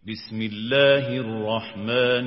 بسم الله الرحمن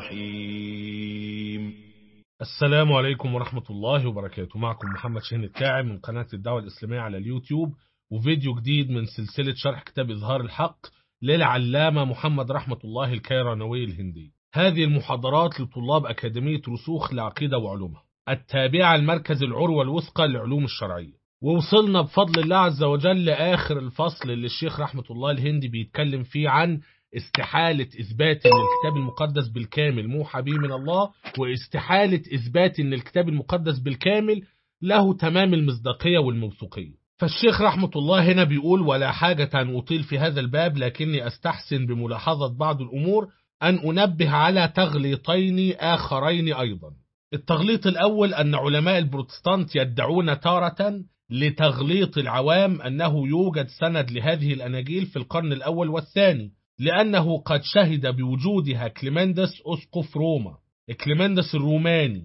الرحيم السلام عليكم ورحمة الله وبركاته معكم محمد شاهين التاعب من قناة الدعوة الإسلامية على اليوتيوب وفيديو جديد من سلسلة شرح كتاب إظهار الحق للعلامة محمد رحمة الله الكيرانوي الهندي هذه المحاضرات لطلاب أكاديمية رسوخ لعقيدة وعلومها التابعة المركز العروة الوثقى لعلوم الشرعية ووصلنا بفضل الله عز وجل لآخر الفصل اللي الشيخ رحمة الله الهندي بيتكلم فيه عن استحالة إثبات أن الكتاب المقدس بالكامل موحى به من الله واستحالة إثبات أن الكتاب المقدس بالكامل له تمام المصداقية والموثوقية فالشيخ رحمة الله هنا بيقول ولا حاجة أن أطيل في هذا الباب لكني أستحسن بملاحظة بعض الأمور أن أنبه على تغليطين آخرين أيضا التغليط الأول أن علماء البروتستانت يدعون تارة لتغليط العوام أنه يوجد سند لهذه الأناجيل في القرن الأول والثاني لأنه قد شهد بوجودها كليمندس أسقف روما كليمندس الروماني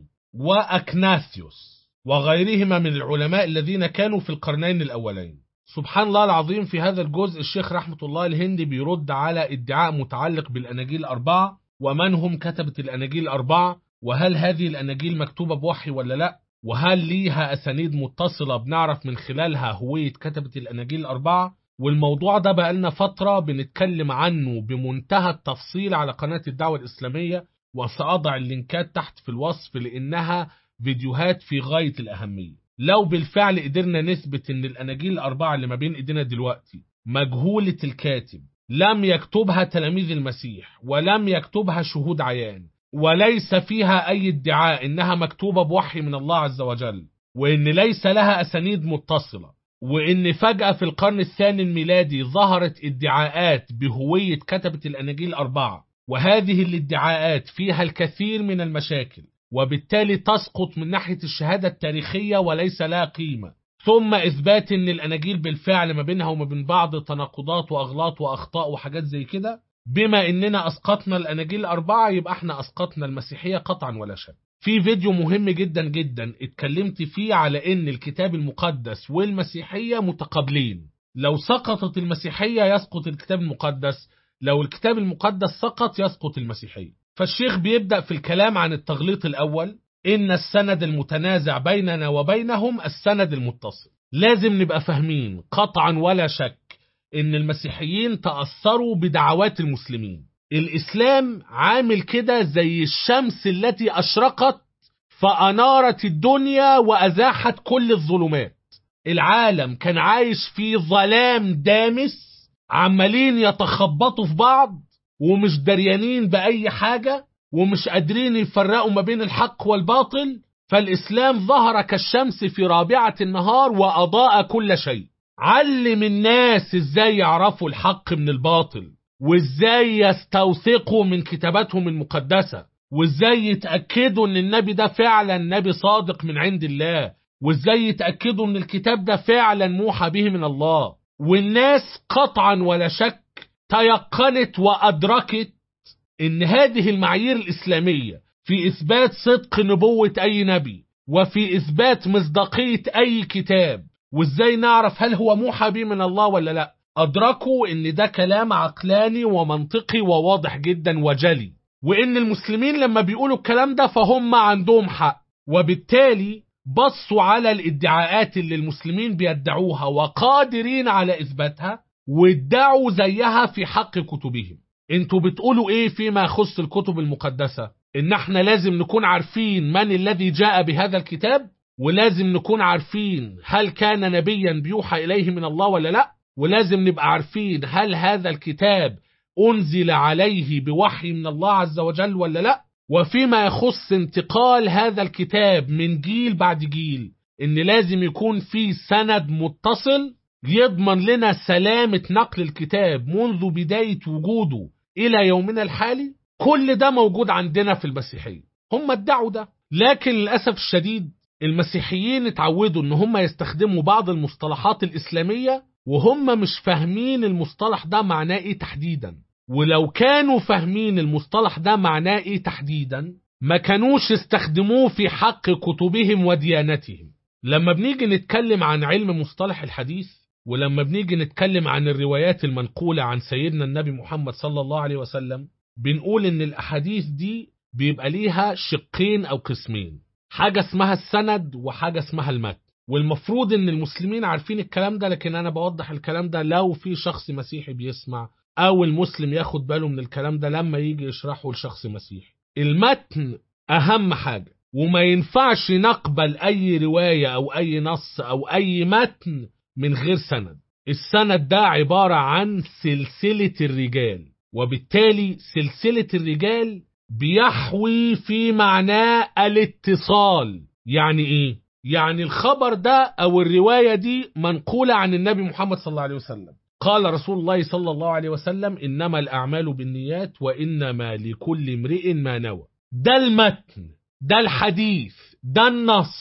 وأكناثيوس وغيرهما من العلماء الذين كانوا في القرنين الأولين سبحان الله العظيم في هذا الجزء الشيخ رحمة الله الهندي بيرد على ادعاء متعلق بالأناجيل الأربعة ومن هم كتبة الأناجيل الأربعة وهل هذه الأناجيل مكتوبة بوحي ولا لا وهل ليها أسانيد متصلة بنعرف من خلالها هوية كتبة الأناجيل الأربعة والموضوع ده بقالنا فترة بنتكلم عنه بمنتهى التفصيل على قناة الدعوة الإسلامية وسأضع اللينكات تحت في الوصف لأنها فيديوهات في غاية الأهمية لو بالفعل قدرنا نثبت أن الأناجيل الأربعة اللي ما بين إيدينا دلوقتي مجهولة الكاتب لم يكتبها تلاميذ المسيح ولم يكتبها شهود عيان وليس فيها أي ادعاء إنها مكتوبة بوحي من الله عز وجل وإن ليس لها أسانيد متصلة وإن فجأة في القرن الثاني الميلادي ظهرت ادعاءات بهوية كتبة الأناجيل الأربعة وهذه الادعاءات فيها الكثير من المشاكل وبالتالي تسقط من ناحية الشهادة التاريخية وليس لها قيمة ثم إثبات أن الأناجيل بالفعل ما بينها وما بين بعض تناقضات وأغلاط وأخطاء وحاجات زي كده بما إننا أسقطنا الأناجيل الأربعة يبقى احنا أسقطنا المسيحية قطعا ولا شك في فيديو مهم جدا جدا اتكلمت فيه على ان الكتاب المقدس والمسيحية متقابلين لو سقطت المسيحية يسقط الكتاب المقدس لو الكتاب المقدس سقط يسقط المسيحية فالشيخ بيبدأ في الكلام عن التغليط الأول إن السند المتنازع بيننا وبينهم السند المتصل لازم نبقى فاهمين قطعا ولا شك إن المسيحيين تأثروا بدعوات المسلمين الإسلام عامل كده زي الشمس التي أشرقت فأنارت الدنيا وأزاحت كل الظلمات العالم كان عايش في ظلام دامس عمالين يتخبطوا في بعض ومش دريانين بأي حاجة ومش قادرين يفرقوا ما بين الحق والباطل فالإسلام ظهر كالشمس في رابعة النهار وأضاء كل شيء علم الناس ازاي يعرفوا الحق من الباطل وازاي يستوثقوا من كتاباتهم المقدسة وازاي يتأكدوا ان النبي ده فعلا نبي صادق من عند الله وازاي يتأكدوا ان الكتاب ده فعلا موحى به من الله والناس قطعا ولا شك تيقنت وأدركت ان هذه المعايير الإسلامية في إثبات صدق نبوة أي نبي وفي إثبات مصداقية أي كتاب وازاي نعرف هل هو موحى به من الله ولا لا أدركوا إن ده كلام عقلاني ومنطقي وواضح جدا وجلي وإن المسلمين لما بيقولوا الكلام ده فهم عندهم حق وبالتالي بصوا على الادعاءات اللي المسلمين بيدعوها وقادرين على إثباتها وادعوا زيها في حق كتبهم انتوا بتقولوا ايه فيما يخص الكتب المقدسة ان احنا لازم نكون عارفين من الذي جاء بهذا الكتاب ولازم نكون عارفين هل كان نبيا بيوحى إليه من الله ولا لا ولازم نبقى عارفين هل هذا الكتاب أنزل عليه بوحي من الله عز وجل ولا لا وفيما يخص انتقال هذا الكتاب من جيل بعد جيل ان لازم يكون في سند متصل يضمن لنا سلامة نقل الكتاب منذ بداية وجوده إلى يومنا الحالي كل ده موجود عندنا في المسيحية هم ادعوا ده لكن للأسف الشديد المسيحيين اتعودوا ان هم يستخدموا بعض المصطلحات الإسلامية وهم مش فاهمين المصطلح ده معناه ايه تحديدا ولو كانوا فاهمين المصطلح ده معناه ايه تحديدا ما كانوش استخدموه في حق كتبهم وديانتهم لما بنيجي نتكلم عن علم مصطلح الحديث ولما بنيجي نتكلم عن الروايات المنقولة عن سيدنا النبي محمد صلى الله عليه وسلم بنقول ان الاحاديث دي بيبقى ليها شقين او قسمين حاجة اسمها السند وحاجة اسمها المتن والمفروض ان المسلمين عارفين الكلام ده لكن انا بوضح الكلام ده لو في شخص مسيحي بيسمع او المسلم ياخد باله من الكلام ده لما يجي يشرحه لشخص مسيحي المتن اهم حاجة وما ينفعش نقبل اي رواية او اي نص او اي متن من غير سند السند ده عبارة عن سلسلة الرجال وبالتالي سلسلة الرجال بيحوي في معناه الاتصال يعني ايه يعني الخبر ده او الرواية دي منقولة عن النبي محمد صلى الله عليه وسلم قال رسول الله صلى الله عليه وسلم انما الاعمال بالنيات وانما لكل امرئ ما نوى ده المتن ده الحديث ده النص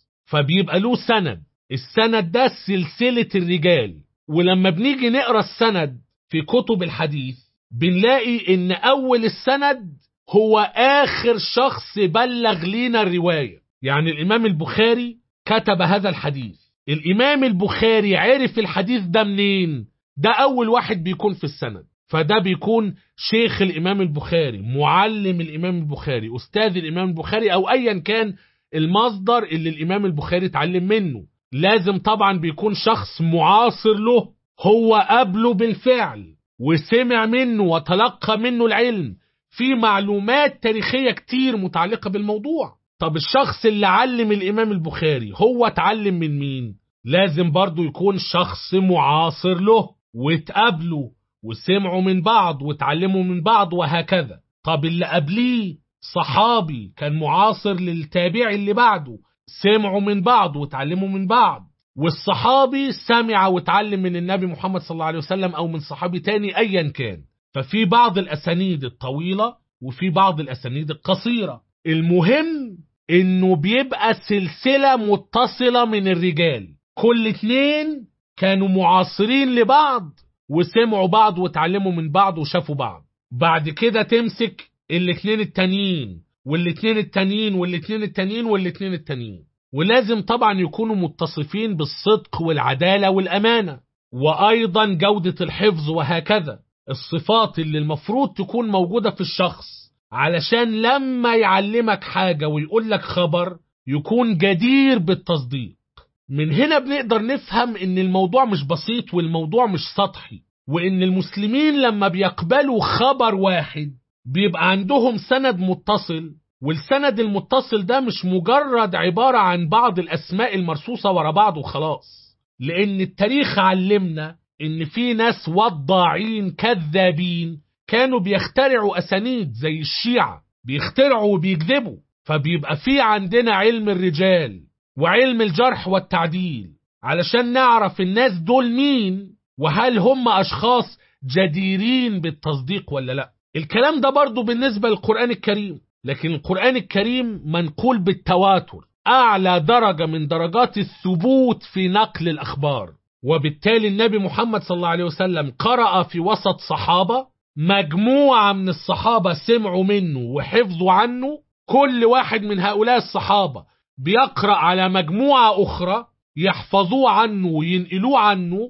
فبيبقى له سند السند ده سلسلة الرجال ولما بنيجي نقرا السند في كتب الحديث بنلاقي ان اول السند هو اخر شخص بلغ لنا الرواية يعني الامام البخاري كتب هذا الحديث الامام البخاري عرف الحديث ده منين ده اول واحد بيكون في السند فده بيكون شيخ الامام البخاري معلم الامام البخاري استاذ الامام البخاري او ايا كان المصدر اللي الامام البخاري اتعلم منه لازم طبعا بيكون شخص معاصر له هو قبله بالفعل وسمع منه وتلقى منه العلم في معلومات تاريخية كتير متعلقة بالموضوع طب الشخص اللي علم الإمام البخاري هو اتعلم من مين؟ لازم برضو يكون شخص معاصر له واتقابلوا وسمعوا من بعض واتعلموا من بعض وهكذا طب اللي قبليه صحابي كان معاصر للتابع اللي بعده سمعوا من بعض واتعلموا من بعض والصحابي سمع واتعلم من النبي محمد صلى الله عليه وسلم او من صحابي تاني ايا كان ففي بعض الاسانيد الطويله وفي بعض الاسانيد القصيره المهم انه بيبقى سلسله متصله من الرجال كل اتنين كانوا معاصرين لبعض وسمعوا بعض واتعلموا من بعض وشافوا بعض بعد كده تمسك الاتنين التانيين والاتنين التانيين والاتنين التانيين والاتنين التانيين ولازم طبعا يكونوا متصفين بالصدق والعدالة والأمانة وأيضا جودة الحفظ وهكذا الصفات اللي المفروض تكون موجودة في الشخص علشان لما يعلمك حاجة ويقول لك خبر يكون جدير بالتصديق من هنا بنقدر نفهم ان الموضوع مش بسيط والموضوع مش سطحي وان المسلمين لما بيقبلوا خبر واحد بيبقى عندهم سند متصل والسند المتصل ده مش مجرد عبارة عن بعض الأسماء المرصوصة ورا بعض وخلاص لأن التاريخ علمنا إن في ناس وضاعين كذابين كانوا بيخترعوا أسانيد زي الشيعة بيخترعوا وبيكذبوا فبيبقى في عندنا علم الرجال وعلم الجرح والتعديل علشان نعرف الناس دول مين وهل هم أشخاص جديرين بالتصديق ولا لا الكلام ده برضو بالنسبة للقرآن الكريم لكن القرآن الكريم منقول بالتواتر أعلى درجة من درجات الثبوت في نقل الأخبار وبالتالي النبي محمد صلى الله عليه وسلم قرأ في وسط صحابة مجموعة من الصحابة سمعوا منه وحفظوا عنه كل واحد من هؤلاء الصحابة بيقرأ على مجموعة أخرى يحفظوه عنه وينقلوه عنه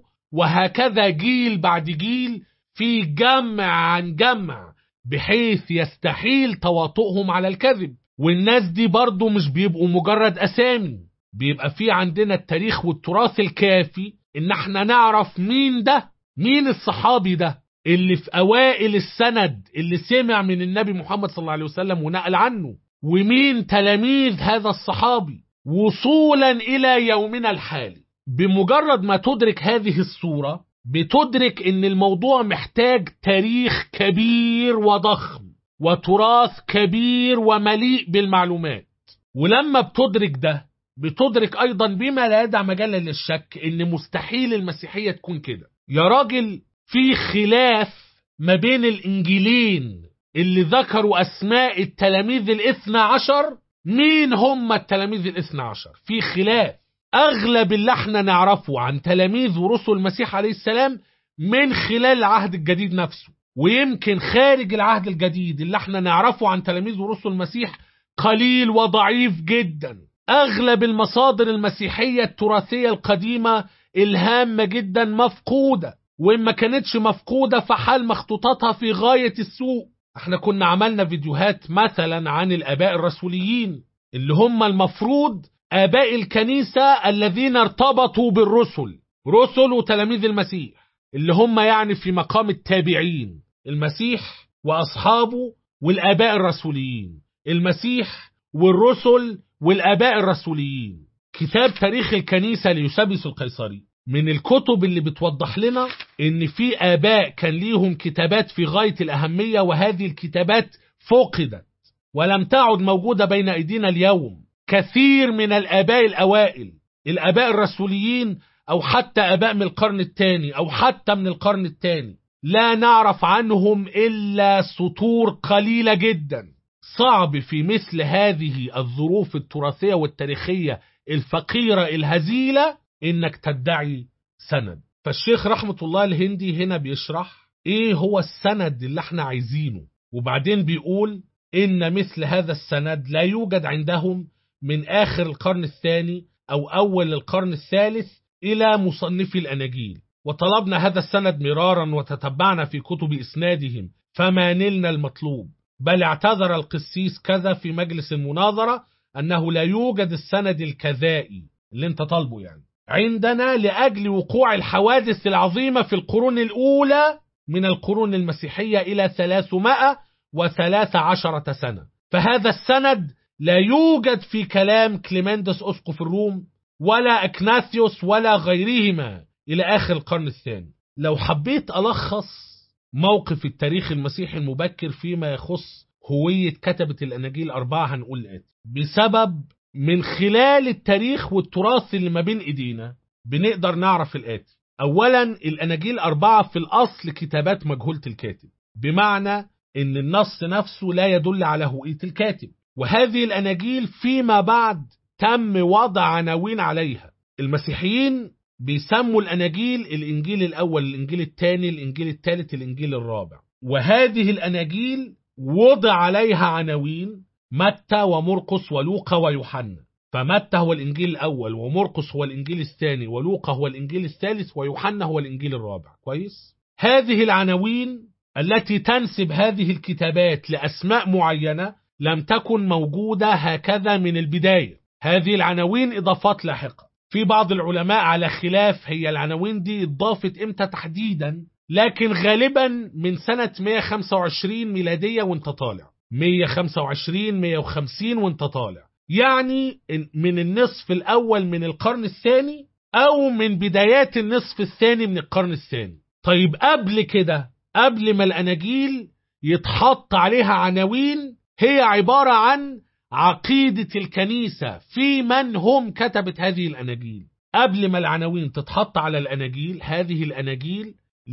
وهكذا جيل بعد جيل في جمع عن جمع بحيث يستحيل تواطؤهم على الكذب والناس دي برضو مش بيبقوا مجرد أسامي بيبقى في عندنا التاريخ والتراث الكافي ان احنا نعرف مين ده مين الصحابي ده اللي في اوائل السند اللي سمع من النبي محمد صلى الله عليه وسلم ونقل عنه ومين تلاميذ هذا الصحابي وصولا الى يومنا الحالي بمجرد ما تدرك هذه الصورة بتدرك ان الموضوع محتاج تاريخ كبير وضخم وتراث كبير ومليء بالمعلومات ولما بتدرك ده بتدرك ايضا بما لا يدع مجال للشك ان مستحيل المسيحية تكون كده يا راجل في خلاف ما بين الانجيلين اللي ذكروا اسماء التلاميذ الاثنى عشر مين هم التلاميذ الاثنى عشر في خلاف اغلب اللي احنا نعرفه عن تلاميذ ورسل المسيح عليه السلام من خلال العهد الجديد نفسه ويمكن خارج العهد الجديد اللي احنا نعرفه عن تلاميذ ورسل المسيح قليل وضعيف جدا اغلب المصادر المسيحية التراثية القديمة الهامة جدا مفقودة وإن ما كانتش مفقودة فحال مخطوطاتها في غاية السوء احنا كنا عملنا فيديوهات مثلا عن الآباء الرسوليين اللي هم المفروض آباء الكنيسة الذين ارتبطوا بالرسل رسل وتلاميذ المسيح اللي هم يعني في مقام التابعين المسيح وأصحابه والآباء الرسوليين المسيح والرسل والآباء الرسوليين كتاب تاريخ الكنيسة ليوسابيوس القيصري من الكتب اللي بتوضح لنا ان في آباء كان ليهم كتابات في غاية الأهمية وهذه الكتابات فقدت ولم تعد موجودة بين أيدينا اليوم كثير من الآباء الأوائل الآباء الرسوليين أو حتى آباء من القرن الثاني أو حتى من القرن الثاني لا نعرف عنهم إلا سطور قليلة جدا صعب في مثل هذه الظروف التراثية والتاريخية الفقيرة الهزيلة إنك تدعي سند فالشيخ رحمة الله الهندي هنا بيشرح إيه هو السند اللي احنا عايزينه وبعدين بيقول إن مثل هذا السند لا يوجد عندهم من آخر القرن الثاني أو أول القرن الثالث إلى مصنفي الأناجيل وطلبنا هذا السند مرارا وتتبعنا في كتب إسنادهم فما نلنا المطلوب بل اعتذر القسيس كذا في مجلس المناظرة أنه لا يوجد السند الكذائي اللي انت طالبه يعني عندنا لأجل وقوع الحوادث العظيمة في القرون الأولى من القرون المسيحية إلى 313 سنة فهذا السند لا يوجد في كلام كليمندس أسقف الروم ولا أكناثيوس ولا غيرهما إلى آخر القرن الثاني لو حبيت ألخص موقف التاريخ المسيحي المبكر فيما يخص هوية كتبة الأناجيل أربعة هنقول الآتي بسبب من خلال التاريخ والتراث اللي ما بين إيدينا بنقدر نعرف الآتي أولا الأناجيل أربعة في الأصل كتابات مجهولة الكاتب بمعنى أن النص نفسه لا يدل على هوية الكاتب وهذه الأناجيل فيما بعد تم وضع عناوين عليها المسيحيين بيسموا الأناجيل الإنجيل الأول الإنجيل الثاني الإنجيل الثالث الإنجيل الرابع وهذه الأناجيل وضع عليها عناوين متى ومرقس ولوقا ويوحنا فمتى هو الإنجيل الأول ومرقس هو الإنجيل الثاني ولوقا هو الإنجيل الثالث ويوحنا هو الإنجيل الرابع كويس هذه العناوين التي تنسب هذه الكتابات لأسماء معينة لم تكن موجودة هكذا من البداية هذه العناوين إضافات لاحقة في بعض العلماء على خلاف هي العناوين دي اضافت امتى تحديدا لكن غالبا من سنة 125 ميلادية وانت طالع 125 150 وانت طالع يعني من النصف الأول من القرن الثاني أو من بدايات النصف الثاني من القرن الثاني طيب قبل كده قبل ما الأناجيل يتحط عليها عناوين هي عبارة عن عقيدة الكنيسة في من هم كتبت هذه الأناجيل قبل ما العناوين تتحط على الأناجيل هذه الأناجيل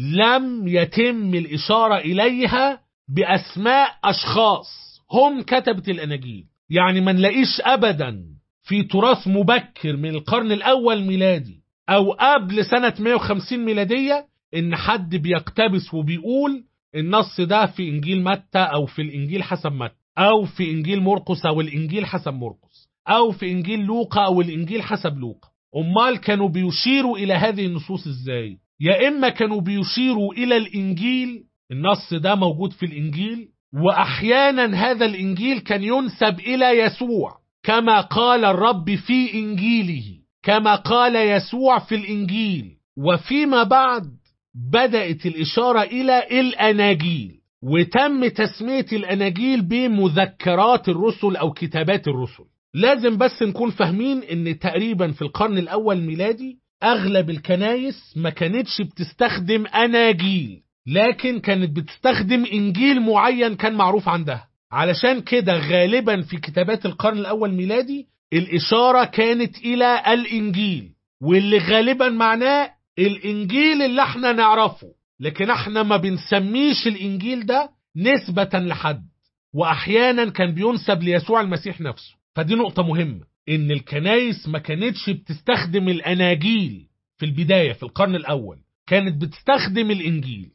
لم يتم الإشارة إليها بأسماء أشخاص هم كتبت الأناجيل يعني ما نلاقيش أبدا في تراث مبكر من القرن الأول ميلادي أو قبل سنة 150 ميلادية إن حد بيقتبس وبيقول النص ده في إنجيل متى أو في الإنجيل حسب متى أو في إنجيل مرقس أو الإنجيل حسب مرقس أو في إنجيل لوقا أو الإنجيل حسب لوقا أمال كانوا بيشيروا إلى هذه النصوص إزاي يا إما كانوا بيشيروا إلى الإنجيل النص ده موجود في الإنجيل وأحيانا هذا الإنجيل كان ينسب إلى يسوع كما قال الرب في إنجيله كما قال يسوع في الإنجيل وفيما بعد بدأت الإشارة إلى الأناجيل وتم تسمية الأناجيل بمذكرات الرسل أو كتابات الرسل لازم بس نكون فاهمين ان تقريبا في القرن الأول ميلادي أغلب الكنايس ما كانتش بتستخدم أناجيل لكن كانت بتستخدم إنجيل معين كان معروف عندها علشان كده غالبا في كتابات القرن الأول ميلادي الإشارة كانت إلى الإنجيل واللي غالبا معناه الإنجيل اللي احنا نعرفه لكن احنا ما بنسميش الإنجيل ده نسبة لحد وأحيانا كان بينسب ليسوع المسيح نفسه فدي نقطة مهمة إن الكنايس ما كانتش بتستخدم الأناجيل في البداية في القرن الأول كانت بتستخدم الإنجيل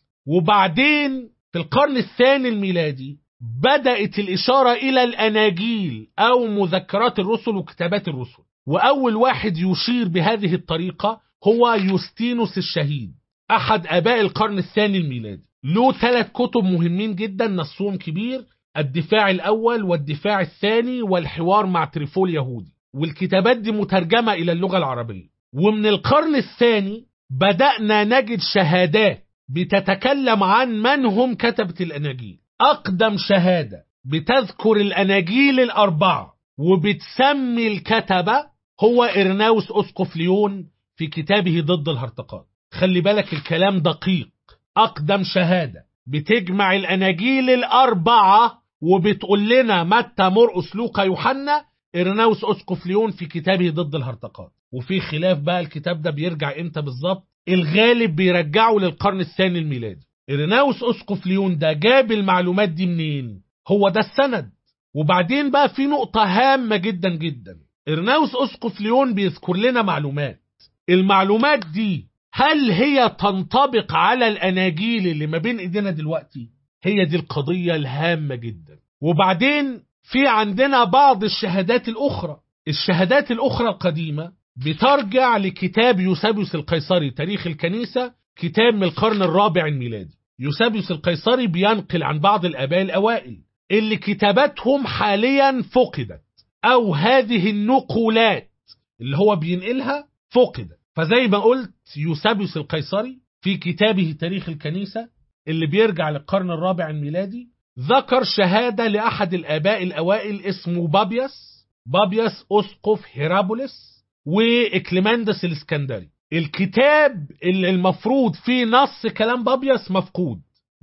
وبعدين في القرن الثاني الميلادي بدأت الإشارة إلى الأناجيل أو مذكرات الرسل وكتابات الرسل وأول واحد يشير بهذه الطريقة هو يوستينوس الشهيد أحد آباء القرن الثاني الميلادي له ثلاث كتب مهمين جدا نصهم كبير الدفاع الأول والدفاع الثاني والحوار مع تريفول يهودي والكتابات دي مترجمة إلى اللغة العربية ومن القرن الثاني بدأنا نجد شهادات بتتكلم عن من هم كتبة الأناجيل أقدم شهادة بتذكر الأناجيل الأربعة وبتسمي الكتبة هو إرناوس أسقف ليون في كتابه ضد الهرطقات خلي بالك الكلام دقيق أقدم شهادة بتجمع الأناجيل الأربعة وبتقول لنا متى مرقس لوقا يوحنا إرناوس أسقف ليون في كتابه ضد الهرطقات وفي خلاف بقى الكتاب ده بيرجع امتى بالظبط الغالب بيرجعه للقرن الثاني الميلادي إرناوس أسقف ليون ده جاب المعلومات دي منين هو ده السند وبعدين بقى في نقطة هامة جدا جدا إرناوس أسقف ليون بيذكر لنا معلومات المعلومات دي هل هي تنطبق على الأناجيل اللي ما بين إيدينا دلوقتي هي دي القضية الهامة جدا وبعدين في عندنا بعض الشهادات الأخرى الشهادات الأخرى القديمة بترجع لكتاب يوسابيوس القيصري تاريخ الكنيسة كتاب من القرن الرابع الميلادي يوسابيوس القيصري بينقل عن بعض الآباء الأوائل اللي كتاباتهم حاليا فقدت أو هذه النقولات اللي هو بينقلها فقدت فزي ما قلت يوسابيوس القيصري في كتابه تاريخ الكنيسة اللي بيرجع للقرن الرابع الميلادي ذكر شهادة لأحد الآباء الأوائل اسمه بابيس بابيس أسقف هيرابوليس وإكليماندس الإسكندري الكتاب اللي المفروض فيه نص كلام بابيس مفقود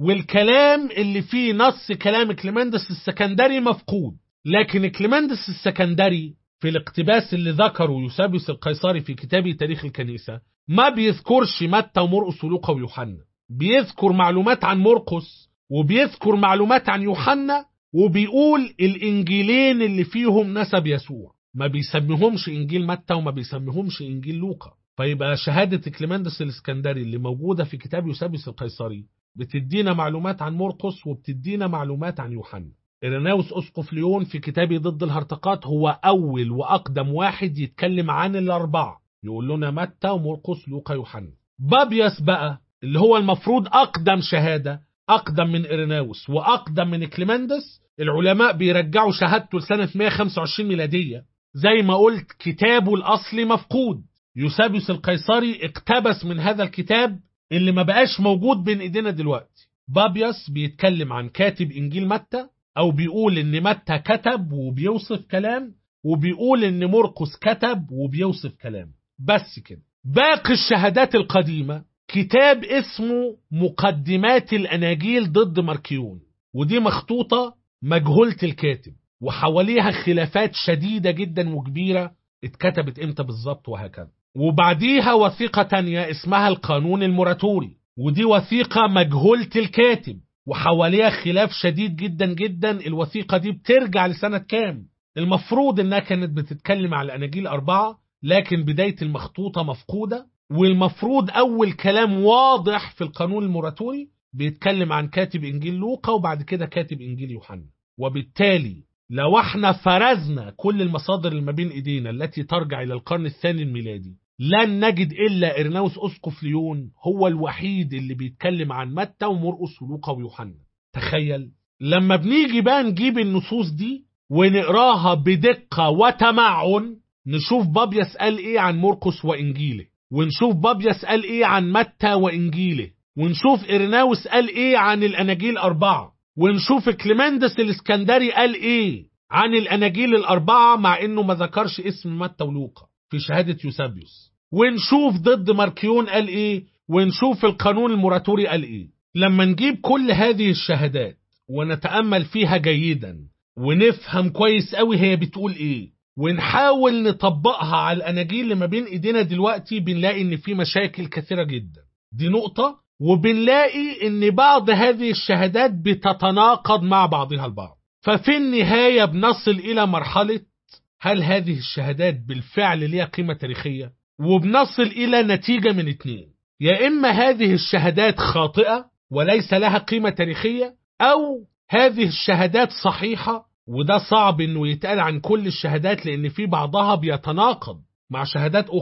والكلام اللي فيه نص كلام إكليماندس السكندري مفقود لكن إكليماندس السكندري في الاقتباس اللي ذكره يوسابيوس القيصري في كتابه تاريخ الكنيسة ما بيذكرش متى ومرقس ولوقا ويوحنا بيذكر معلومات عن مرقس وبيذكر معلومات عن يوحنا وبيقول الإنجيلين اللي فيهم نسب يسوع ما بيسميهمش إنجيل متى وما بيسميهمش إنجيل لوقا فيبقى شهادة كليماندس الإسكندري اللي موجودة في كتاب يوسابيوس القيصري بتدينا معلومات عن مرقس وبتدينا معلومات عن يوحنا إرناوس أسقف ليون في كتابه ضد الهرطقات هو أول وأقدم واحد يتكلم عن الأربعة يقول لنا متى ومرقس لوقا يوحنا بابيس بقى اللي هو المفروض أقدم شهادة أقدم من إرناوس وأقدم من كليماندس العلماء بيرجعوا شهادته لسنة 125 ميلادية زي ما قلت كتابه الأصلي مفقود يوسابيوس القيصري اقتبس من هذا الكتاب اللي ما بقاش موجود بين ايدينا دلوقتي بابيس بيتكلم عن كاتب إنجيل متى أو بيقول إن متى كتب وبيوصف كلام وبيقول إن مرقس كتب وبيوصف كلام بس كده باقي الشهادات القديمة كتاب اسمه مقدمات الأناجيل ضد ماركيون ودي مخطوطة مجهولة الكاتب وحواليها خلافات شديدة جدا وكبيرة اتكتبت امتى بالظبط وهكذا وبعديها وثيقة تانية اسمها القانون الموراتوري ودي وثيقة مجهولة الكاتب وحواليها خلاف شديد جدا جدا الوثيقة دي بترجع لسنة كام المفروض انها كانت بتتكلم على الاناجيل اربعة لكن بداية المخطوطة مفقودة والمفروض اول كلام واضح في القانون الموراتوري بيتكلم عن كاتب انجيل لوقا وبعد كده كاتب انجيل يوحنا وبالتالي لو احنا فرزنا كل المصادر اللي ما بين ايدينا التي ترجع الى القرن الثاني الميلادي لن نجد الا ارناوس اسقف ليون هو الوحيد اللي بيتكلم عن متى ومرقس ولوقا ويوحنا تخيل لما بنيجي بقى نجيب النصوص دي ونقراها بدقة وتمعن نشوف بابيس قال ايه عن مرقس وانجيله ونشوف بابيس قال ايه عن متى وانجيله ونشوف ارناوس قال ايه عن الاناجيل اربعه ونشوف كليماندس الاسكندري قال ايه عن الاناجيل الاربعه مع انه ما ذكرش اسم متى ولوقا في شهاده يوسابيوس ونشوف ضد ماركيون قال ايه ونشوف القانون الموراتوري قال ايه لما نجيب كل هذه الشهادات ونتامل فيها جيدا ونفهم كويس قوي هي بتقول ايه ونحاول نطبقها على الاناجيل اللي ما بين ايدينا دلوقتي بنلاقي ان في مشاكل كثيره جدا دي نقطه وبنلاقي ان بعض هذه الشهادات بتتناقض مع بعضها البعض ففي النهايه بنصل الى مرحله هل هذه الشهادات بالفعل ليها قيمه تاريخيه وبنصل الى نتيجه من اتنين يا اما هذه الشهادات خاطئه وليس لها قيمه تاريخيه او هذه الشهادات صحيحه وده صعب انه يتقال عن كل الشهادات لان في بعضها بيتناقض مع شهادات اخرى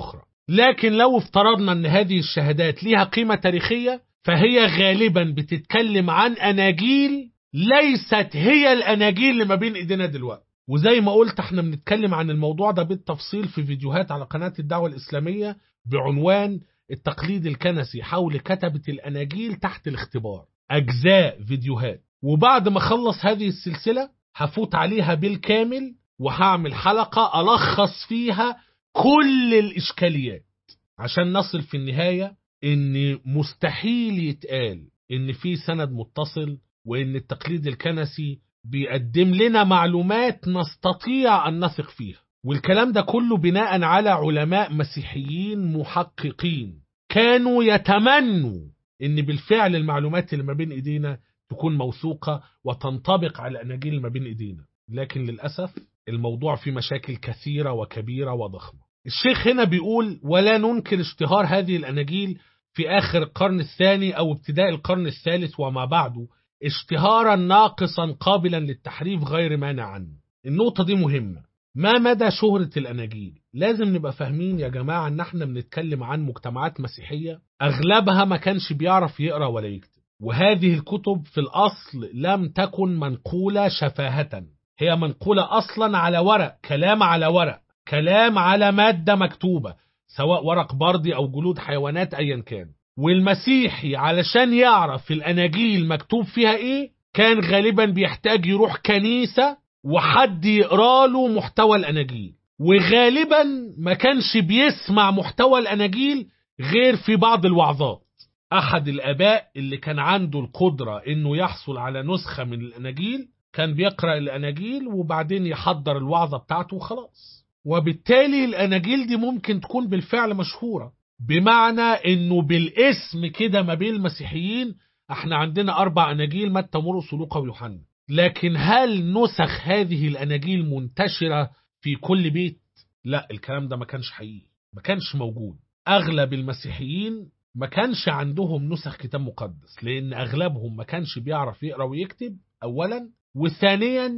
لكن لو افترضنا ان هذه الشهادات ليها قيمة تاريخية فهي غالبا بتتكلم عن أناجيل ليست هي الأناجيل اللي ما بين إيدينا دلوقتي وزي ما قلت احنا بنتكلم عن الموضوع ده بالتفصيل في فيديوهات على قناة الدعوة الإسلامية بعنوان التقليد الكنسي حول كتبة الأناجيل تحت الاختبار أجزاء فيديوهات وبعد ما أخلص هذه السلسلة هفوت عليها بالكامل وهعمل حلقة ألخص فيها كل الإشكاليات عشان نصل في النهاية إن مستحيل يتقال إن في سند متصل وإن التقليد الكنسي بيقدم لنا معلومات نستطيع أن نثق فيها والكلام ده كله بناء على علماء مسيحيين محققين كانوا يتمنوا ان بالفعل المعلومات اللي ما بين ايدينا تكون موثوقة وتنطبق على الاناجيل اللي ما بين ايدينا لكن للأسف الموضوع فيه مشاكل كثيرة وكبيرة وضخمة الشيخ هنا بيقول ولا ننكر اشتهار هذه الاناجيل في اخر القرن الثاني او ابتداء القرن الثالث وما بعده اشتهارا ناقصا قابلا للتحريف غير مانع عنه النقطة دي مهمة ما مدى شهرة الأناجيل لازم نبقى فاهمين يا جماعة ان احنا بنتكلم عن مجتمعات مسيحية اغلبها ما كانش بيعرف يقرأ ولا يكتب وهذه الكتب في الأصل لم تكن منقولة شفاهة هي منقولة أصلا على ورق كلام على ورق كلام على مادة مكتوبة سواء ورق بردي أو جلود حيوانات أيا كان والمسيحي علشان يعرف الأناجيل مكتوب فيها إيه كان غالبا بيحتاج يروح كنيسة وحد يقرا له محتوى الأناجيل وغالبا ما كانش بيسمع محتوى الأناجيل غير في بعض الوعظات أحد الآباء اللي كان عنده القدرة إنه يحصل على نسخة من الأناجيل كان بيقرأ الأناجيل وبعدين يحضر الوعظة بتاعته وخلاص وبالتالي الأناجيل دي ممكن تكون بالفعل مشهورة بمعنى إنه بالاسم كده ما بين المسيحيين احنا عندنا أربع أناجيل متى مرقس ولوقا ويوحنا لكن هل نسخ هذه الأناجيل منتشرة في كل بيت؟ لا الكلام ده ما كانش حقيقي ما كانش موجود أغلب المسيحيين ما كانش عندهم نسخ كتاب مقدس لأن أغلبهم ما كانش بيعرف يقرأ ويكتب أولا وثانيا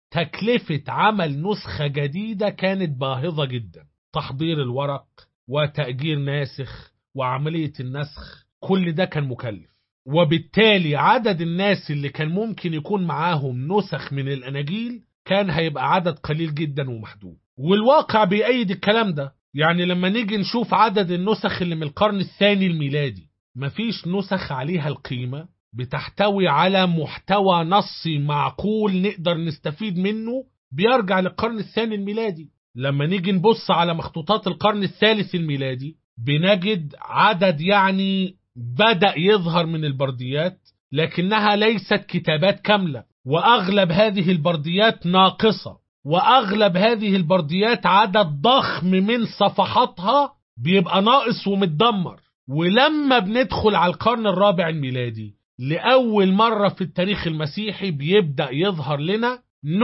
تكلفة عمل نسخة جديدة كانت باهظة جدا تحضير الورق وتأجير ناسخ وعملية النسخ كل ده كان مكلف وبالتالي عدد الناس اللي كان ممكن يكون معاهم نسخ من الأناجيل كان هيبقى عدد قليل جدا ومحدود والواقع بيأيد الكلام ده يعني لما نيجي نشوف عدد النسخ اللي من القرن الثاني الميلادي مفيش نسخ عليها القيمة بتحتوي على محتوى نصي معقول نقدر نستفيد منه بيرجع للقرن الثاني الميلادي لما نيجي نبص على مخطوطات القرن الثالث الميلادي بنجد عدد يعني بدأ يظهر من البرديات لكنها ليست كتابات كاملة وأغلب هذه البرديات ناقصة وأغلب هذه البرديات عدد ضخم من صفحاتها بيبقى ناقص ومتدمر ولما بندخل على القرن الرابع الميلادي لأول مرة في التاريخ المسيحي بيبدأ يظهر لنا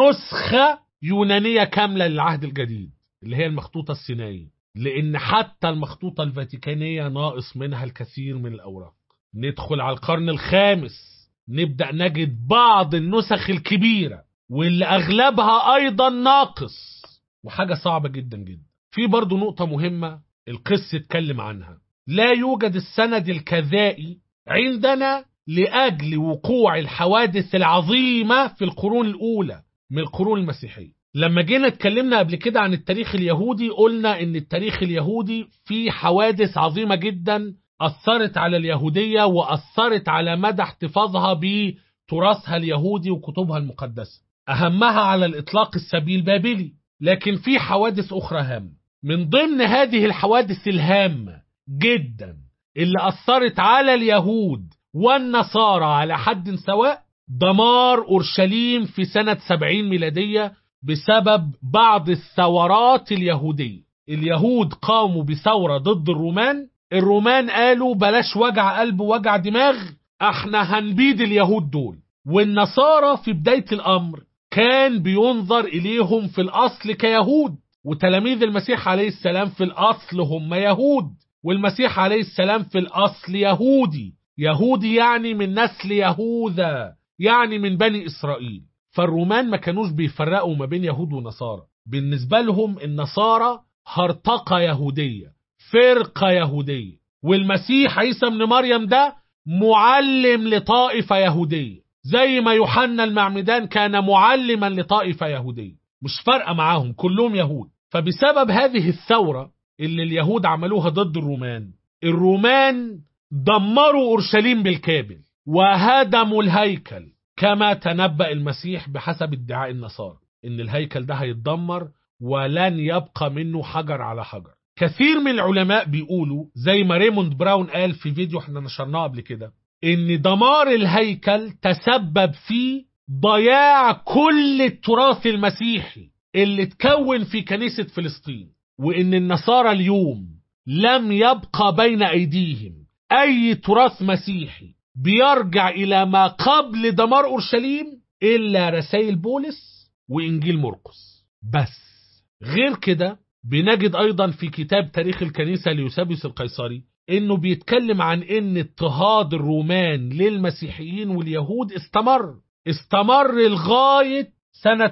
نسخة يونانية كاملة للعهد الجديد اللي هي المخطوطة السينائية لأن حتى المخطوطة الفاتيكانية ناقص منها الكثير من الأوراق ندخل على القرن الخامس نبدأ نجد بعض النسخ الكبيرة واللي أغلبها أيضا ناقص وحاجة صعبة جدا جدا في برضو نقطة مهمة القس اتكلم عنها لا يوجد السند الكذائي عندنا لأجل وقوع الحوادث العظيمة في القرون الأولى من القرون المسيحية لما جينا اتكلمنا قبل كده عن التاريخ اليهودي قلنا ان التاريخ اليهودي فيه حوادث عظيمة جدا أثرت على اليهودية وأثرت على مدى احتفاظها بتراثها اليهودي وكتبها المقدسة أهمها على الإطلاق السبيل البابلي لكن في حوادث أخرى هامة من ضمن هذه الحوادث الهامة جدا اللي أثرت على اليهود والنصارى على حد سواء دمار أورشليم في سنة 70 ميلادية بسبب بعض الثورات اليهودية اليهود قاموا بثورة ضد الرومان الرومان قالوا بلاش وجع قلب ووجع دماغ احنا هنبيد اليهود دول والنصارى في بداية الأمر كان بينظر إليهم في الأصل كيهود وتلاميذ المسيح عليه السلام في الأصل هم يهود والمسيح عليه السلام في الأصل يهودي يهودي يعني من نسل يهوذا يعني من بني إسرائيل فالرومان ما كانوش بيفرقوا ما بين يهود ونصارى بالنسبة لهم النصارى هرطقة يهودية فرقة يهودية والمسيح عيسى ابن مريم ده معلم لطائفة يهودية زي ما يوحنا المعمدان كان معلما لطائفة يهودية مش فارقة معاهم كلهم يهود فبسبب هذه الثورة اللي اليهود عملوها ضد الرومان الرومان دمروا أورشليم بالكامل وهدموا الهيكل كما تنبأ المسيح بحسب ادعاء النصارى إن الهيكل ده هيتدمر ولن يبقى منه حجر على حجر كثير من العلماء بيقولوا زي ما ريموند براون قال في فيديو احنا نشرناه قبل كده ان دمار الهيكل تسبب في ضياع كل التراث المسيحي اللي اتكون في كنيسة فلسطين وان النصارى اليوم لم يبقى بين ايديهم اي تراث مسيحي بيرجع الى ما قبل دمار اورشليم الا رسائل بولس وانجيل مرقس بس غير كده بنجد ايضا في كتاب تاريخ الكنيسة ليوسابيوس القيصري انه بيتكلم عن ان اضطهاد الرومان للمسيحيين واليهود استمر استمر لغاية سنة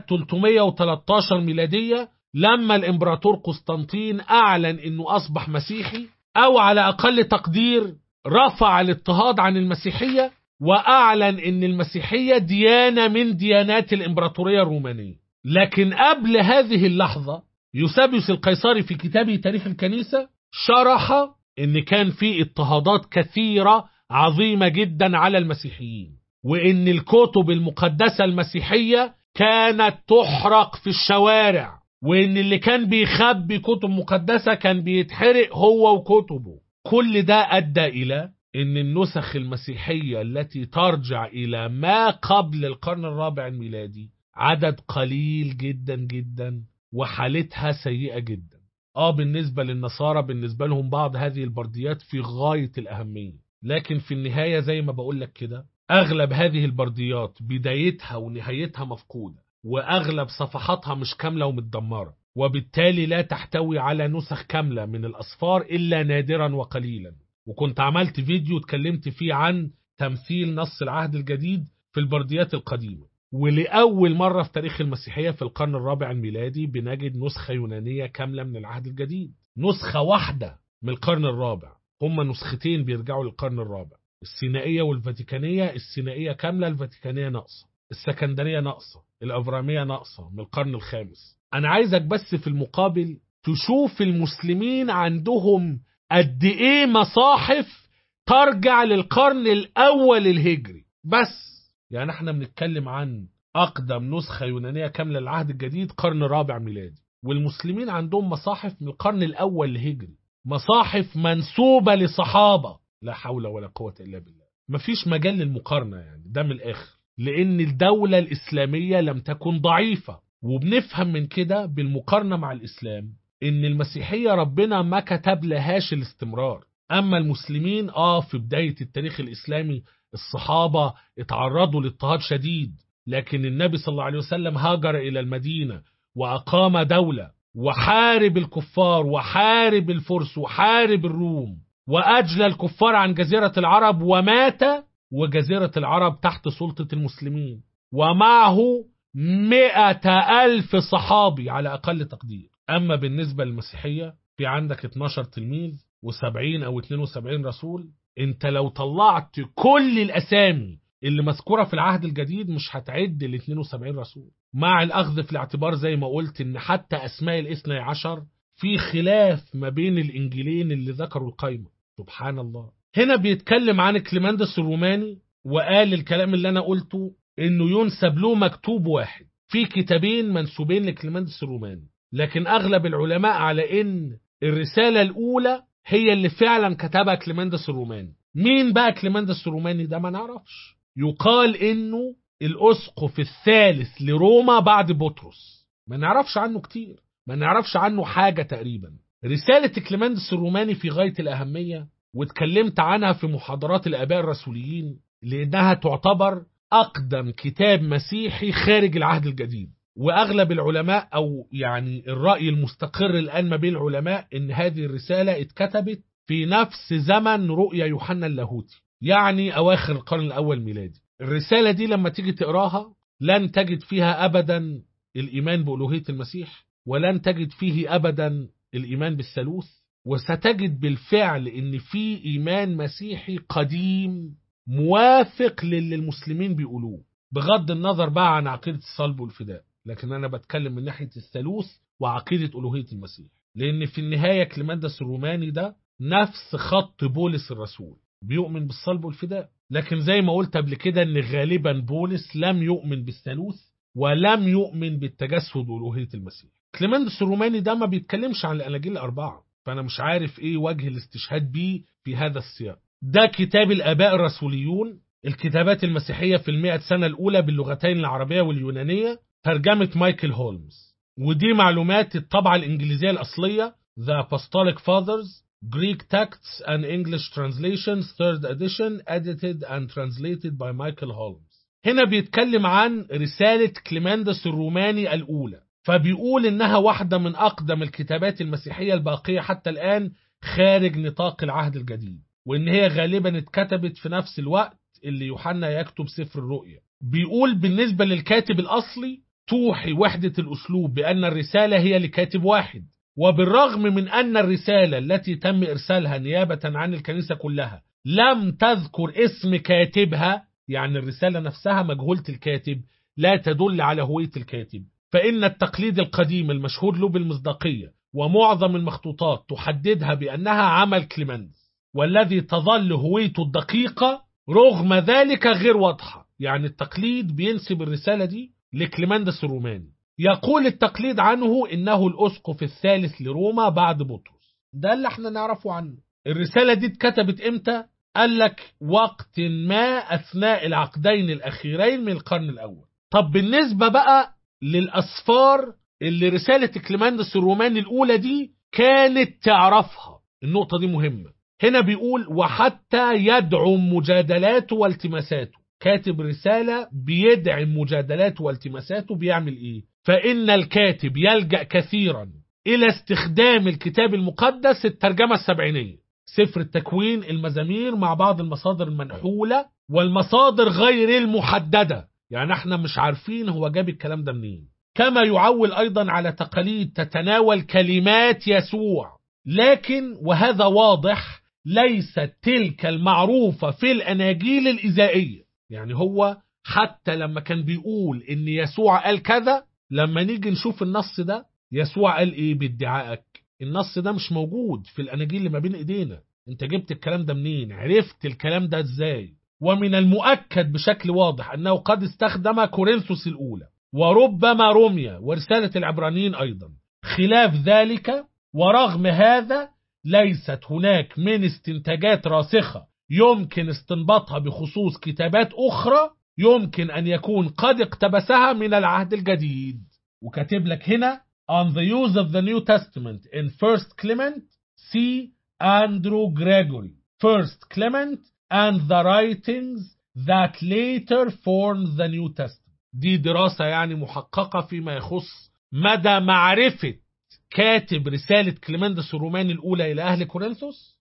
313 ميلادية لما الامبراطور قسطنطين اعلن انه اصبح مسيحي او على اقل تقدير رفع الاضطهاد عن المسيحية واعلن ان المسيحية ديانة من ديانات الامبراطورية الرومانية لكن قبل هذه اللحظة يوسابيوس القيصري في كتابه تاريخ الكنيسة شرح ان كان في اضطهادات كثيرة عظيمة جدا على المسيحيين وان الكتب المقدسة المسيحية كانت تحرق في الشوارع وان اللي كان بيخبي كتب مقدسة كان بيتحرق هو وكتبه كل ده ادى الى ان النسخ المسيحية التي ترجع الى ما قبل القرن الرابع الميلادي عدد قليل جدا جدا وحالتها سيئة جدا اه بالنسبة للنصارى بالنسبة لهم بعض هذه البرديات في غاية الأهمية لكن في النهاية زي ما بقول لك كده أغلب هذه البرديات بدايتها ونهايتها مفقودة وأغلب صفحاتها مش كاملة ومتدمرة وبالتالي لا تحتوي على نسخ كاملة من الأصفار إلا نادرا وقليلا وكنت عملت فيديو اتكلمت فيه عن تمثيل نص العهد الجديد في البرديات القديمة ولأول مرة في تاريخ المسيحية في القرن الرابع الميلادي بنجد نسخة يونانية كاملة من العهد الجديد نسخة واحدة من القرن الرابع هما نسختين بيرجعوا للقرن الرابع السينائية والفاتيكانية السينائية كاملة الفاتيكانية ناقصة السكندرية ناقصة الأفرامية ناقصة من القرن الخامس أنا عايزك بس في المقابل تشوف المسلمين عندهم قد إيه مصاحف ترجع للقرن الأول الهجري بس يعني احنا بنتكلم عن أقدم نسخة يونانية كاملة للعهد الجديد قرن رابع ميلادي والمسلمين عندهم مصاحف من القرن الأول الهجري مصاحف منسوبة لصحابة لا حول ولا قوة إلا بالله مفيش مجال للمقارنة يعني ده من الآخر لأن الدولة الإسلامية لم تكن ضعيفة وبنفهم من كده بالمقارنة مع الإسلام إن المسيحية ربنا ما كتب لهاش الاستمرار أما المسلمين آه في بداية التاريخ الإسلامي الصحابة اتعرضوا لاضطهاد شديد لكن النبي صلى الله عليه وسلم هاجر إلى المدينة وأقام دولة وحارب الكفار وحارب الفرس وحارب الروم وأجلى الكفار عن جزيرة العرب ومات وجزيرة العرب تحت سلطة المسلمين ومعه مئة ألف صحابي على أقل تقدير أما بالنسبة للمسيحية في عندك 12 تلميذ و70 أو 72 رسول انت لو طلعت كل الأسامي اللي مذكورة في العهد الجديد مش هتعد ال 72 رسول مع الأخذ في الاعتبار زي ما قلت إن حتى أسماء الاثنى عشر في خلاف ما بين الإنجيلين اللي ذكروا القايمة سبحان الله هنا بيتكلم عن كليماندس الروماني وقال الكلام اللي أنا قلته إنه ينسب له مكتوب واحد في كتابين منسوبين لكليماندس الروماني لكن أغلب العلماء على إن الرسالة الأولى هي اللي فعلا كتبها كليماندس الروماني مين بقى كليماندس الروماني ده ما نعرفش يقال انه الاسقف الثالث لروما بعد بطرس ما نعرفش عنه كتير ما نعرفش عنه حاجة تقريبا رسالة كليماندس الروماني في غاية الأهمية واتكلمت عنها في محاضرات الآباء الرسوليين لأنها تعتبر أقدم كتاب مسيحي خارج العهد الجديد واغلب العلماء او يعني الراي المستقر الان ما بين العلماء ان هذه الرساله اتكتبت في نفس زمن رؤيا يوحنا اللاهوتي يعني اواخر القرن الاول ميلادي الرساله دي لما تيجي تقراها لن تجد فيها ابدا الايمان بالوهيه المسيح ولن تجد فيه ابدا الايمان بالثالوث وستجد بالفعل ان في ايمان مسيحي قديم موافق للي المسلمين بيقولوه بغض النظر بقى عن عقيدة الصلب والفداء لكن انا بتكلم من ناحية الثالوث وعقيدة ألوهية المسيح لان في النهاية كليماندس الروماني ده نفس خط بولس الرسول بيؤمن بالصلب والفداء لكن زي ما قلت قبل كده ان غالبا بولس لم يؤمن بالثالوث ولم يؤمن بالتجسد وألوهية المسيح كليماندس الروماني ده ما بيتكلمش عن الأناجيل الأربعة فأنا مش عارف إيه وجه الاستشهاد بيه في هذا السياق ده كتاب الآباء الرسوليون الكتابات المسيحية في المئة سنة الأولى باللغتين العربية واليونانية ترجمة مايكل هولمز ودي معلومات الطبعة الإنجليزية الأصلية The Apostolic Fathers Greek Texts and English Translations Third Edition Edited and Translated by Michael Holmes هنا بيتكلم عن رسالة كليماندس الروماني الأولى فبيقول إنها واحدة من أقدم الكتابات المسيحية الباقية حتى الآن خارج نطاق العهد الجديد وإن هي غالبا اتكتبت في نفس الوقت اللي يوحنا يكتب سفر الرؤيا بيقول بالنسبة للكاتب الأصلي توحي وحدة الأسلوب بأن الرسالة هي لكاتب واحد وبالرغم من أن الرسالة التي تم إرسالها نيابة عن الكنيسة كلها لم تذكر اسم كاتبها يعني الرسالة نفسها مجهولة الكاتب لا تدل على هوية الكاتب فإن التقليد القديم المشهور له بالمصداقية ومعظم المخطوطات تحددها بأنها عمل كليمنز والذي تظل هويته الدقيقة رغم ذلك غير واضحة يعني التقليد بينسب الرسالة دي لكليمندس الروماني يقول التقليد عنه إنه الأسقف الثالث لروما بعد بطرس ده اللي احنا نعرفه عنه الرسالة دي اتكتبت امتى قال لك وقت ما أثناء العقدين الأخيرين من القرن الأول طب بالنسبة بقى للأسفار اللي رسالة كليماندس الروماني الأولى دي كانت تعرفها النقطة دي مهمة هنا بيقول وحتى يدعم مجادلاته والتماساته كاتب رسالة بيدعم مجادلاته والتماساته بيعمل ايه فإن الكاتب يلجأ كثيرا إلى استخدام الكتاب المقدس الترجمة السبعينية سفر التكوين المزامير مع بعض المصادر المنحولة والمصادر غير المحددة يعني احنا مش عارفين هو جاب الكلام ده منين كما يعول أيضا على تقاليد تتناول كلمات يسوع لكن وهذا واضح ليست تلك المعروفة في الأناجيل الإزائية يعني هو حتى لما كان بيقول إن يسوع قال كذا لما نيجي نشوف النص ده يسوع قال إيه بادعائك النص ده مش موجود في الأناجيل اللي ما بين إيدينا أنت جبت الكلام ده منين عرفت الكلام ده إزاي ومن المؤكد بشكل واضح أنه قد استخدم كورنثوس الأولى وربما روميا ورسالة العبرانيين أيضا خلاف ذلك ورغم هذا ليست هناك من استنتاجات راسخة يمكن استنباطها بخصوص كتابات أخرى يمكن أن يكون قد اقتبسها من العهد الجديد وكاتب لك هنا On the use of the New Testament in First Clement, see Andrew Gregory, First Clement and the writings that later formed the New Testament. دي دراسة يعني محققة فيما يخص مدى معرفة كاتب رسالة كليمندس الروماني الأولى إلى أهل كورنثوس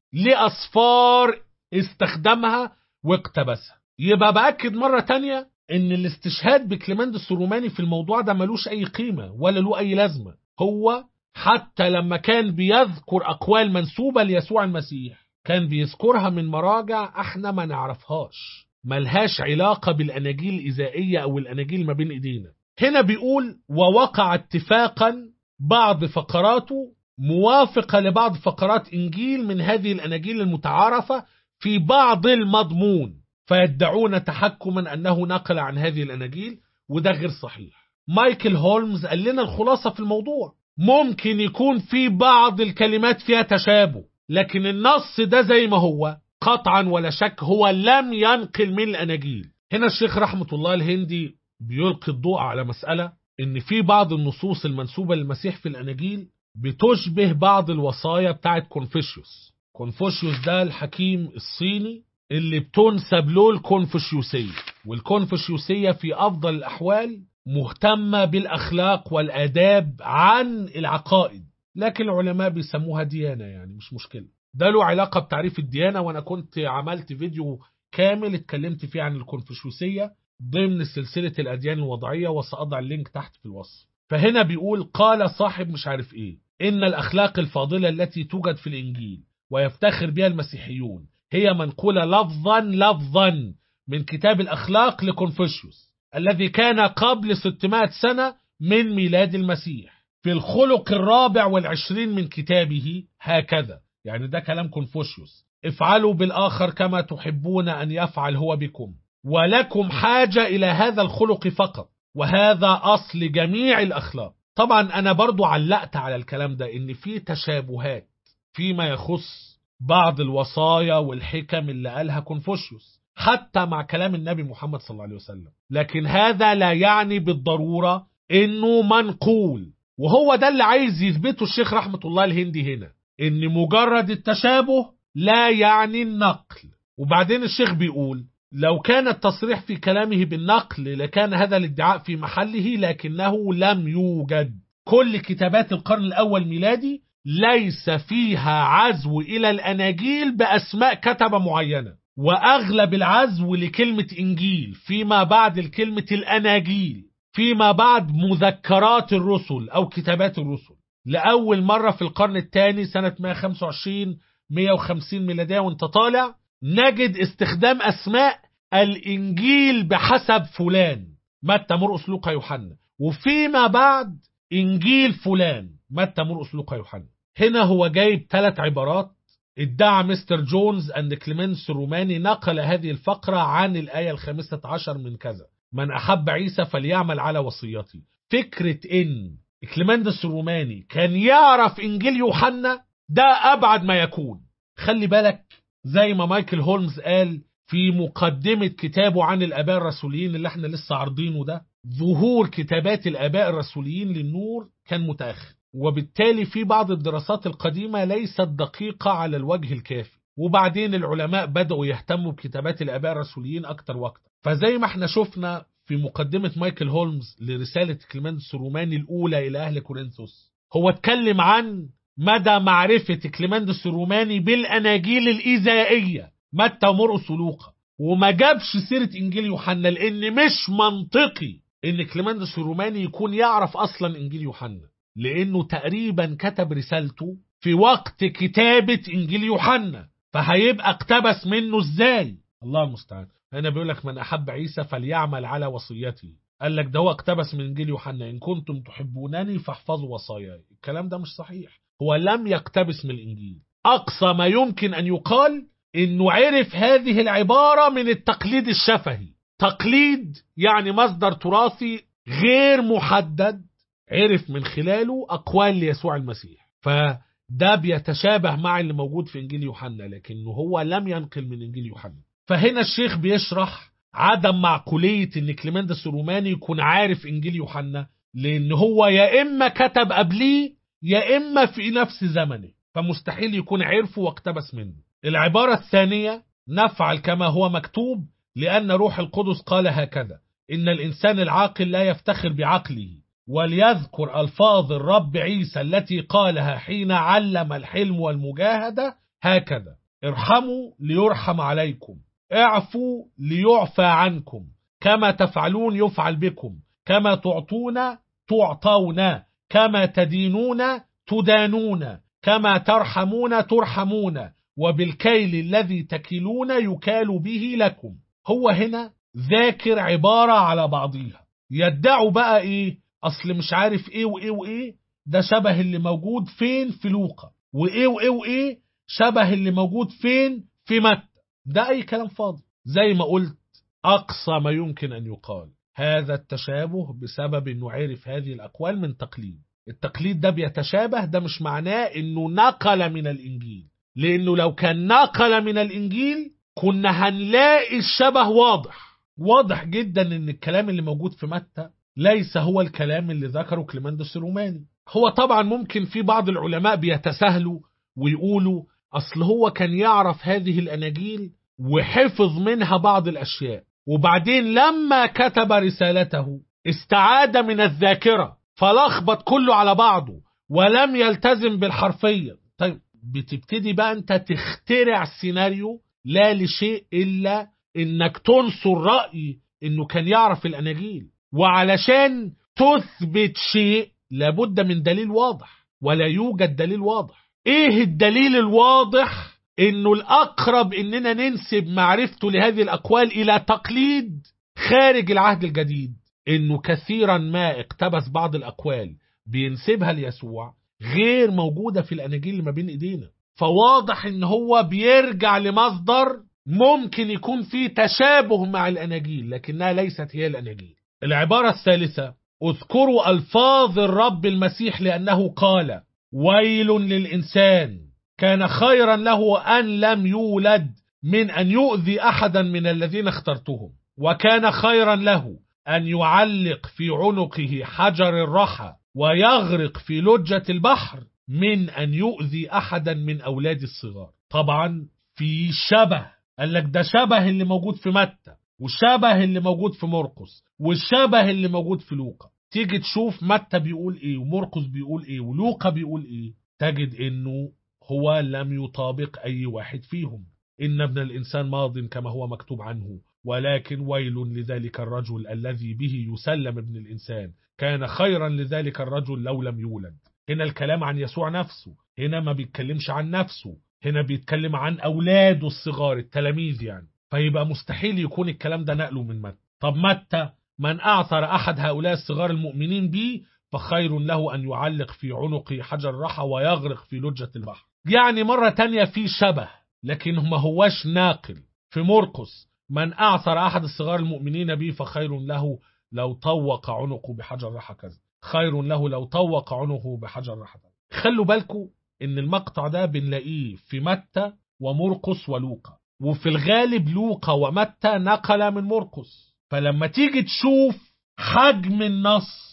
لأصفار استخدمها واقتبسها يبقى بأكد مرة تانية إن الاستشهاد بكليمندس الروماني في الموضوع ده ملوش أي قيمة ولا له أي لازمة هو حتى لما كان بيذكر أقوال منسوبة ليسوع المسيح كان بيذكرها من مراجع احنا ما نعرفهاش ملهاش علاقة بالأناجيل الإزائية أو الأناجيل ما بين إيدينا هنا بيقول ووقع اتفاقا بعض فقراته موافقة لبعض فقرات إنجيل من هذه الأناجيل المتعارفة في بعض المضمون فيدعون تحكما أنه نقل عن هذه الأناجيل وده غير صحيح مايكل هولمز قال لنا الخلاصة في الموضوع ممكن يكون في بعض الكلمات فيها تشابه لكن النص ده زي ما هو قطعا ولا شك هو لم ينقل من الأناجيل هنا الشيخ رحمة الله الهندي بيلقي الضوء على مسألة إن في بعض النصوص المنسوبة للمسيح في الأناجيل بتشبه بعض الوصايا بتاعت كونفوشيوس كونفوشيوس ده الحكيم الصيني اللي بتنسب له الكونفوشيوسية والكونفوشيوسية في أفضل الأحوال مهتمة بالأخلاق والآداب عن العقائد لكن العلماء بيسموها ديانة يعني مش مشكلة ده له علاقة بتعريف الديانة وأنا كنت عملت فيديو كامل اتكلمت فيه عن الكونفوشيوسية ضمن سلسلة الأديان الوضعية وسأضع اللينك تحت في الوصف فهنا بيقول قال صاحب مش عارف ايه إن الأخلاق الفاضلة التي توجد في الإنجيل ويفتخر بها المسيحيون هي منقولة لفظا لفظا من كتاب الأخلاق لكونفوشيوس الذي كان قبل 600 سنة من ميلاد المسيح في الخلق الرابع والعشرين من كتابه هكذا يعني ده كلام كونفوشيوس افعلوا بالآخر كما تحبون أن يفعل هو بكم ولكم حاجة إلى هذا الخلق فقط وهذا أصل جميع الأخلاق طبعا أنا برضو علقت على الكلام ده إن في تشابهات فيما يخص بعض الوصايا والحكم اللي قالها كونفوشيوس حتى مع كلام النبي محمد صلى الله عليه وسلم لكن هذا لا يعني بالضرورة إنه منقول وهو ده اللي عايز يثبته الشيخ رحمة الله الهندي هنا إن مجرد التشابه لا يعني النقل وبعدين الشيخ بيقول لو كان التصريح في كلامه بالنقل لكان هذا الادعاء في محله لكنه لم يوجد كل كتابات القرن الأول ميلادي ليس فيها عزو إلى الأناجيل بأسماء كتبة معينة وأغلب العزو لكلمة إنجيل فيما بعد الكلمة الأناجيل فيما بعد مذكرات الرسل أو كتابات الرسل لأول مرة في القرن الثاني سنة 125 150 ميلادية وانت طالع نجد استخدام أسماء الإنجيل بحسب فلان متى مرقس لوقا يوحنا وفيما بعد إنجيل فلان متى مرقس لوقا يوحنا هنا هو جايب ثلاث عبارات ادعى مستر جونز أن كليمنس الروماني نقل هذه الفقرة عن الآية الخامسة عشر من كذا من أحب عيسى فليعمل على وصيتي فكرة إن كليمندس الروماني كان يعرف إنجيل يوحنا ده أبعد ما يكون خلي بالك زي ما مايكل هولمز قال في مقدمة كتابه عن الآباء الرسوليين اللي احنا لسه عارضينه ده ظهور كتابات الآباء الرسوليين للنور كان متأخر وبالتالي في بعض الدراسات القديمة ليست دقيقة على الوجه الكافي وبعدين العلماء بدأوا يهتموا بكتابات الآباء الرسوليين أكتر وأكتر فزي ما احنا شفنا في مقدمة مايكل هولمز لرسالة كليمندس الروماني الأولى إلى أهل كورنثوس هو اتكلم عن مدى معرفة كليمندس الروماني بالأناجيل الإيزائية متى ومرقس ولوقا وما جابش سيرة إنجيل يوحنا لأن مش منطقي إن كليمندس الروماني يكون يعرف أصلا إنجيل يوحنا لأنه تقريبا كتب رسالته في وقت كتابة إنجيل يوحنا فهيبقى اقتبس منه إزاي الله المستعان هنا بيقول لك من أحب عيسى فليعمل على وصيته قال لك ده هو اقتبس من إنجيل يوحنا إن كنتم تحبونني فاحفظوا وصاياي الكلام ده مش صحيح هو لم يقتبس من الإنجيل أقصى ما يمكن أن يقال إنه عرف هذه العبارة من التقليد الشفهي تقليد يعني مصدر تراثي غير محدد عرف من خلاله أقوال ليسوع المسيح فده بيتشابه مع اللي موجود في إنجيل يوحنا لكنه هو لم ينقل من إنجيل يوحنا فهنا الشيخ بيشرح عدم معقولية إن كليمندس الروماني يكون عارف إنجيل يوحنا لأن هو يا إما كتب قبليه يا إما في نفس زمنه فمستحيل يكون عرفه واقتبس منه العبارة الثانية نفعل كما هو مكتوب لأن روح القدس قال هكذا إن الإنسان العاقل لا يفتخر بعقله وليذكر ألفاظ الرب عيسى التي قالها حين علم الحلم والمجاهدة هكذا ارحموا ليرحم عليكم اعفوا ليعفى عنكم كما تفعلون يفعل بكم كما تعطون تعطون كما تدينون تدانون كما ترحمون ترحمون وبالكيل الذي تكلون يكال به لكم هو هنا ذاكر عبارة على بعضيها يدعوا بقى ايه اصل مش عارف ايه وايه وايه ده شبه اللي موجود فين في لوقا وايه وايه وايه شبه اللي موجود فين في متى ده اي كلام فاضي زي ما قلت اقصى ما يمكن ان يقال هذا التشابه بسبب انه عرف هذه الاقوال من تقليد التقليد ده بيتشابه ده مش معناه انه نقل من الانجيل لانه لو كان نقل من الانجيل كنا هنلاقي الشبه واضح واضح جدا ان الكلام اللي موجود في متى ليس هو الكلام اللي ذكره كليمندس الروماني هو طبعا ممكن في بعض العلماء بيتساهلوا ويقولوا اصل هو كان يعرف هذه الاناجيل وحفظ منها بعض الاشياء وبعدين لما كتب رسالته استعاد من الذاكره فلخبط كله على بعضه ولم يلتزم بالحرفيه طيب بتبتدي بقى انت تخترع سيناريو لا لشيء الا انك تنصر راي انه كان يعرف الاناجيل وعلشان تثبت شيء لابد من دليل واضح ولا يوجد دليل واضح ايه الدليل الواضح انه الاقرب اننا ننسب معرفته لهذه الاقوال الى تقليد خارج العهد الجديد انه كثيرا ما اقتبس بعض الاقوال بينسبها ليسوع غير موجودة في الاناجيل اللي ما بين ايدينا فواضح ان هو بيرجع لمصدر ممكن يكون فيه تشابه مع الاناجيل لكنها ليست هي الاناجيل العبارة الثالثة اذكروا الفاظ الرب المسيح لانه قال ويل للانسان كان خيرا له ان لم يولد من ان يؤذي احدا من الذين اخترتهم وكان خيرا له ان يعلق في عنقه حجر الرحى ويغرق في لجة البحر من ان يؤذي احدا من اولاد الصغار طبعا في شبه قال لك ده شبه اللي موجود في متى وشبه اللي موجود في مرقس والشبه اللي موجود في لوقا تيجي تشوف متى بيقول ايه ومرقس بيقول ايه ولوقا بيقول ايه تجد انه هو لم يطابق اي واحد فيهم ان ابن الانسان ماض كما هو مكتوب عنه ولكن ويل لذلك الرجل الذي به يسلم ابن الانسان كان خيرا لذلك الرجل لو لم يولد هنا الكلام عن يسوع نفسه هنا ما بيتكلمش عن نفسه هنا بيتكلم عن اولاده الصغار التلاميذ يعني فيبقى مستحيل يكون الكلام ده نقله من متى طب متى من أعثر أحد هؤلاء الصغار المؤمنين به فخير له أن يعلق في عنقه حجر رحى ويغرق في لجة البحر يعني مرة تانية في شبه لكن ما هواش ناقل في مرقس من أعثر أحد الصغار المؤمنين به فخير له لو طوق عنقه بحجر رحى كذا خير له لو طوق عنقه بحجر رحى كذا خلوا بالكم إن المقطع ده بنلاقيه في متى ومرقس ولوقا وفي الغالب لوقا ومتى نقل من مرقس فلما تيجي تشوف حجم النص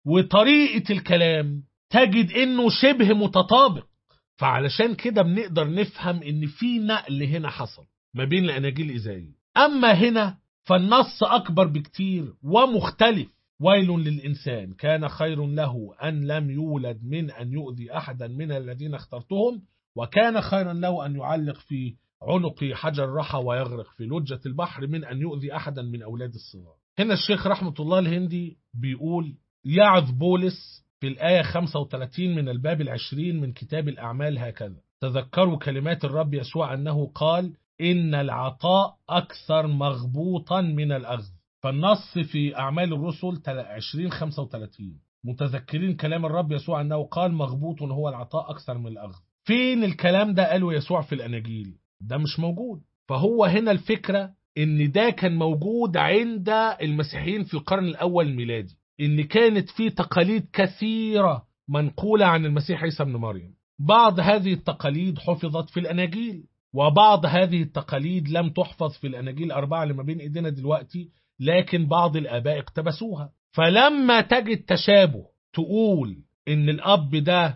وطريقة الكلام تجد انه شبه متطابق فعلشان كده بنقدر نفهم ان في نقل هنا حصل ما بين الاناجيل الازائيه اما هنا فالنص اكبر بكتير ومختلف ويل للانسان كان خير له ان لم يولد من ان يؤذي احدا من الذين اخترتهم وكان خيرا له ان يعلق في عنقي حجر رحى ويغرق في لجة البحر من أن يؤذي أحدا من أولاد الصغار هنا الشيخ رحمة الله الهندي بيقول يعظ بولس في الآية 35 من الباب العشرين من كتاب الأعمال هكذا تذكروا كلمات الرب يسوع أنه قال إن العطاء أكثر مغبوطا من الأخذ فالنص في أعمال الرسل 20 35 متذكرين كلام الرب يسوع أنه قال مغبوط هو العطاء أكثر من الأخذ فين الكلام ده قاله يسوع في الأناجيل ده مش موجود فهو هنا الفكرة ان ده كان موجود عند المسيحيين في القرن الاول الميلادي ان كانت في تقاليد كثيرة منقولة عن المسيح عيسى ابن مريم بعض هذه التقاليد حفظت في الاناجيل وبعض هذه التقاليد لم تحفظ في الاناجيل الاربعة اللي ما بين ايدينا دلوقتي لكن بعض الاباء اقتبسوها فلما تجد تشابه تقول ان الاب ده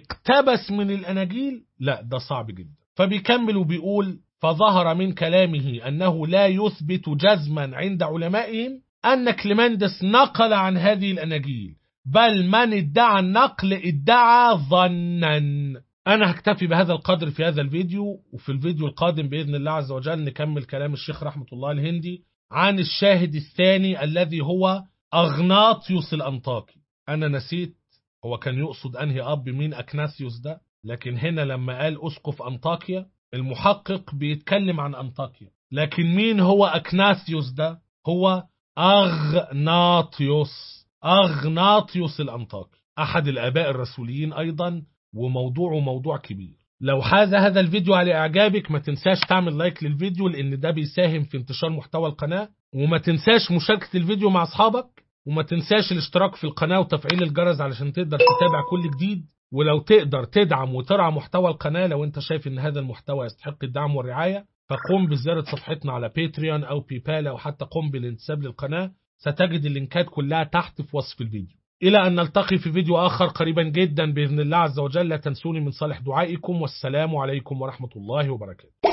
اقتبس من الاناجيل لا ده صعب جدا فبيكمل وبيقول فظهر من كلامه أنه لا يثبت جزما عند علمائهم أن كليمندس نقل عن هذه الأناجيل بل من ادعى النقل ادعى ظنا أنا هكتفي بهذا القدر في هذا الفيديو وفي الفيديو القادم بإذن الله عز وجل نكمل كلام الشيخ رحمة الله الهندي عن الشاهد الثاني الذي هو أغناطيوس الأنطاكي أنا نسيت هو كان يقصد أنهي أب مين أكناسيوس ده لكن هنا لما قال أسقف أنطاكيا المحقق بيتكلم عن أنطاكيا لكن مين هو أكناثيوس ده هو أغناطيوس أغناطيوس الأنطاكي أحد الآباء الرسوليين أيضا وموضوعه موضوع كبير لو حاز هذا الفيديو على إعجابك ما تنساش تعمل لايك للفيديو لأن ده بيساهم في انتشار محتوى القناة وما تنساش مشاركة الفيديو مع أصحابك وما تنساش الاشتراك في القناة وتفعيل الجرس علشان تقدر تتابع كل جديد ولو تقدر تدعم وترعى محتوى القناة لو انت شايف ان هذا المحتوى يستحق الدعم والرعاية فقم بزيارة صفحتنا على باتريون او بيبال او حتى قم بالانتساب للقناة ستجد اللينكات كلها تحت في وصف الفيديو إلى أن نلتقي في فيديو آخر قريبا جدا بإذن الله عز وجل لا تنسوني من صالح دعائكم والسلام عليكم ورحمة الله وبركاته